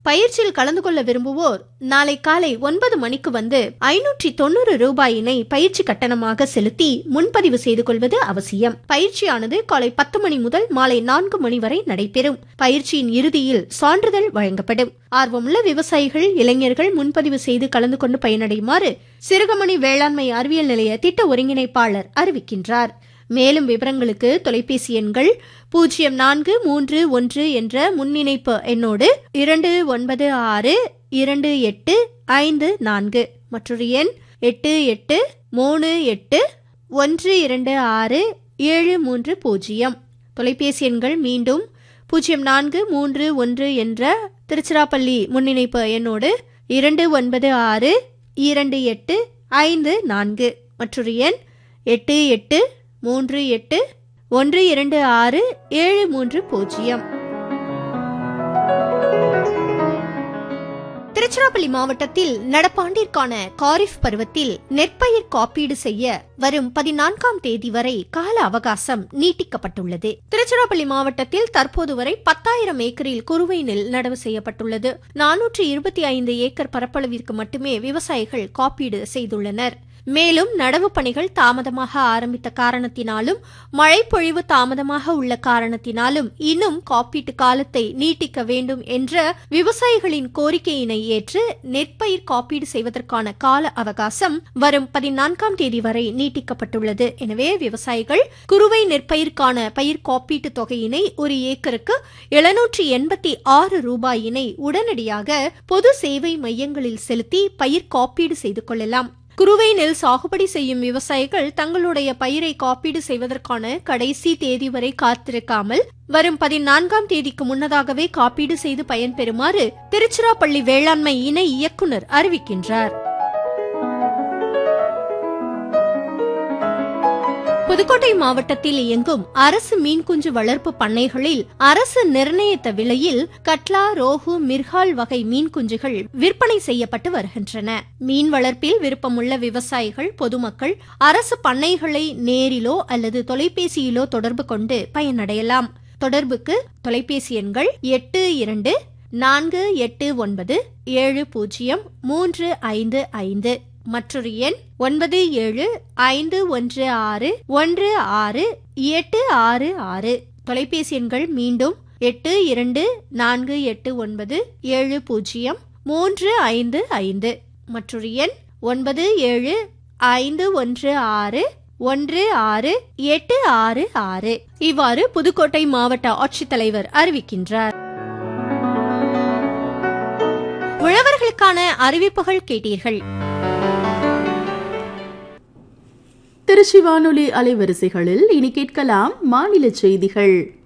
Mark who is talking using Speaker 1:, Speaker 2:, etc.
Speaker 1: பயிற்சியில் கலந்து கொள்ள விரும்புவோர் நாளை காலை ஒன்பது மணிக்கு வந்து ஐநூற்றி தொண்ணூறு ரூபாயினை பயிற்சி கட்டணமாக செலுத்தி முன்பதிவு செய்து கொள்வது அவசியம் பயிற்சியானது காலை பத்து மணி முதல் மாலை நான்கு மணி வரை நடைபெறும் பயிற்சியின் இறுதியில் சான்றிதழ் வழங்கப்படும் ஆர்வமுள்ள விவசாயிகள் இளைஞர்கள் முன்பதிவு செய்து கலந்து கொண்டு பயனடையுமாறு சிறுகமணி வேளாண்மை அறிவியல் நிலைய திட்ட ஒருங்கிணைப்பாளர் அறிவிக்கின்றார் மேலும் விவரங்களுக்கு தொலைபேசி எண்கள் பூஜ்ஜியம் நான்கு மூன்று ஒன்று என்ற முன்னிணைப்பு எண்ணோடு இரண்டு ஒன்பது ஆறு இரண்டு எட்டு ஐந்து நான்கு மற்றொரு எண் எட்டு எட்டு மூணு எட்டு ஒன்று இரண்டு ஆறு ஏழு மூன்று பூஜ்ஜியம் தொலைபேசி எண்கள் மீண்டும் பூஜ்ஜியம் நான்கு மூன்று ஒன்று என்ற திருச்சிராப்பள்ளி முன்னிணைப்பு எண்ணோடு இரண்டு ஒன்பது ஆறு இரண்டு எட்டு ஐந்து நான்கு மற்றொரு எண் எட்டு எட்டு மூன்று எட்டு ஒன்று இரண்டு ஆறு ஏழு மூன்று பூஜ்ஜியம் திருச்சிராப்பள்ளி மாவட்டத்தில் நடப்பாண்டிற்கான காரிஃப் பருவத்தில் நெற்பயிர் காப்பீடு செய்ய வரும் பதினான்காம் தேதி வரை கால அவகாசம் நீட்டிக்கப்பட்டுள்ளது திருச்சிராப்பள்ளி மாவட்டத்தில் தற்போது வரை பத்தாயிரம் ஏக்கரில் குறுவை நெல் நடவு செய்யப்பட்டுள்ளது நானூற்று இருபத்தி ஐந்து ஏக்கர் பரப்பளவிற்கு மட்டுமே விவசாயிகள் காப்பீடு செய்துள்ளனர் மேலும் நடவு பணிகள் தாமதமாக ஆரம்பித்த காரணத்தினாலும் மழைப்பொழிவு தாமதமாக உள்ள காரணத்தினாலும் இன்னும் காப்பீட்டு காலத்தை நீட்டிக்க வேண்டும் என்ற விவசாயிகளின் கோரிக்கையினை ஏற்று நெற்பயிர் காப்பீடு செய்வதற்கான கால அவகாசம் வரும் பதினான்காம் தேதி வரை நீட்டிக்கப்பட்டுள்ளது எனவே விவசாயிகள் குறுவை நெற்பயிர்க்கான பயிர் காப்பீட்டு தொகையினை ஒரு ஏக்கருக்கு எழுநூற்றி எண்பத்தி ஆறு ரூபாயினை உடனடியாக பொது சேவை மையங்களில் செலுத்தி பயிர் காப்பீடு செய்து கொள்ளலாம் குறுவை நெல் சாகுபடி செய்யும் விவசாயிகள் தங்களுடைய பயிரை காப்பீடு செய்வதற்கான கடைசி தேதி வரை காத்திருக்காமல் வரும் பதினான்காம் தேதிக்கு முன்னதாகவே காப்பீடு செய்து பயன்பெறுமாறு திருச்சிராப்பள்ளி வேளாண்மை இணை இயக்குநர் அறிவிக்கின்றார் புதுக்கோட்டை மாவட்டத்தில் இயங்கும் அரசு மீன் குஞ்சு வளர்ப்பு பண்ணைகளில் அரசு நிர்ணயித்த விலையில் கட்லா ரோகு மிர்கால் வகை மீன் குஞ்சுகள் விற்பனை செய்யப்பட்டு வருகின்றன மீன் வளர்ப்பில் விருப்பமுள்ள விவசாயிகள் பொதுமக்கள் அரசு பண்ணைகளை நேரிலோ அல்லது தொலைபேசியிலோ தொடர்பு கொண்டு பயனடையலாம் தொடர்புக்கு தொலைபேசி எண்கள் எட்டு இரண்டு நான்கு எட்டு ஒன்பது ஏழு பூஜ்ஜியம் மூன்று ஐந்து ஐந்து மற்றொரு எண் ஒன்பது ஏழு ஐந்து ஒன்று ஆறு ஒன்று ஆறு எட்டு ஆறு ஆறு தொலைபேசி எண்கள் மீண்டும் எட்டு இரண்டு நான்கு எட்டு ஒன்பது ஏழு பூஜ்ஜியம் மூன்று ஐந்து ஐந்து மற்றொரு எண் ஒன்பது ஏழு ஐந்து ஒன்று ஆறு ஒன்று ஆறு எட்டு ஆறு ஆறு இவ்வாறு புதுக்கோட்டை மாவட்ட ஆட்சித்தலைவர் அறிவிக்கின்றார் உழவர்களுக்கான அறிவிப்புகள் கேட்டீர்கள்
Speaker 2: திருச்சி வானொலி அலைவரிசைகளில் இனி கேட்கலாம் மாநில செய்திகள்